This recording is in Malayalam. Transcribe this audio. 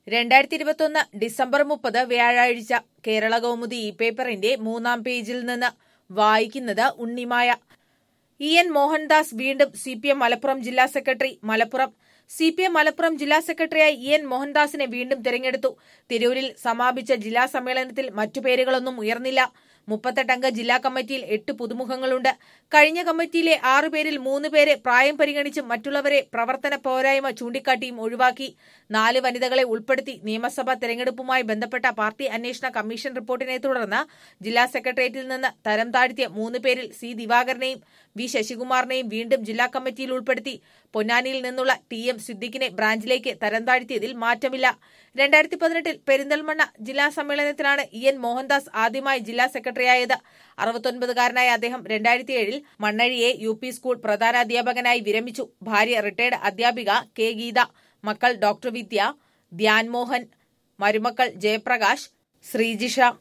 രണ്ടായിരത്തി ഇരുപത്തൊന്ന് ഡിസംബർ മുപ്പത് വ്യാഴാഴ്ച കേരള കൗമുദി ഈ പേപ്പറിന്റെ മൂന്നാം പേജിൽ നിന്ന് വായിക്കുന്നത് ഉണ്ണിമായ ഇ എൻ മോഹൻദാസ് വീണ്ടും സി പി എം മലപ്പുറം ജില്ലാ secretary Malappuram C P M Malappuram ജില്ലാ സെക്രട്ടറിയായി ഇ എൻ മോഹൻദാസിനെ വീണ്ടും തെരഞ്ഞെടുത്തു തിരൂരിൽ സമാപിച്ച ജില്ലാ സമ്മേളനത്തിൽ മറ്റു പേരുകളൊന്നും ഉയർന്നില്ല മുപ്പത്തെട്ടംഗ ജില്ലാ കമ്മിറ്റിയിൽ എട്ട് പുതുമുഖങ്ങളുണ്ട് കഴിഞ്ഞ കമ്മിറ്റിയിലെ ആറുപേരിൽ മൂന്ന് പേരെ പ്രായം പരിഗണിച്ചും മറ്റുള്ളവരെ പ്രവർത്തന പോരായ്മ ചൂണ്ടിക്കാട്ടിയും ഒഴിവാക്കി നാല് വനിതകളെ ഉൾപ്പെടുത്തി നിയമസഭാ തെരഞ്ഞെടുപ്പുമായി ബന്ധപ്പെട്ട പാർട്ടി അന്വേഷണ കമ്മീഷൻ റിപ്പോർട്ടിനെ തുടർന്ന് ജില്ലാ സെക്രട്ടേറിയറ്റിൽ നിന്ന് തരം താഴ്ത്തിയ മൂന്ന് പേരിൽ സി ദിവാകരനെയും വി ശശികുമാറിനെയും വീണ്ടും ജില്ലാ കമ്മിറ്റിയിൽ ഉൾപ്പെടുത്തി പൊന്നാനിയിൽ നിന്നുള്ള ടി എം സിദ്ദിഖിനെ ബ്രാഞ്ചിലേക്ക് തരം താഴ്ത്തിയതിൽ മാറ്റമില്ല രണ്ടായിരത്തി പതിനെട്ടിൽ പെരിന്തൽമണ്ണ ജില്ലാ സമ്മേളനത്തിലാണ് ഇ എൻ മോഹൻദാസ് ആദ്യമായി ജില്ലാ സെക്രട്ടറിയായത് അറുപത്തൊൻപതുകാരനായ അദ്ദേഹം രണ്ടായിരത്തി ഏഴിൽ മണ്ണഴിയെ യു പി സ്കൂൾ പ്രധാനാധ്യാപകനായി വിരമിച്ചു ഭാര്യ റിട്ടയർഡ് അധ്യാപിക കെ ഗീത മക്കൾ ഡോക്ടർ വിദ്യ ധ്യാൻ മോഹൻ മരുമക്കൾ ജയപ്രകാശ് ശ്രീജിഷ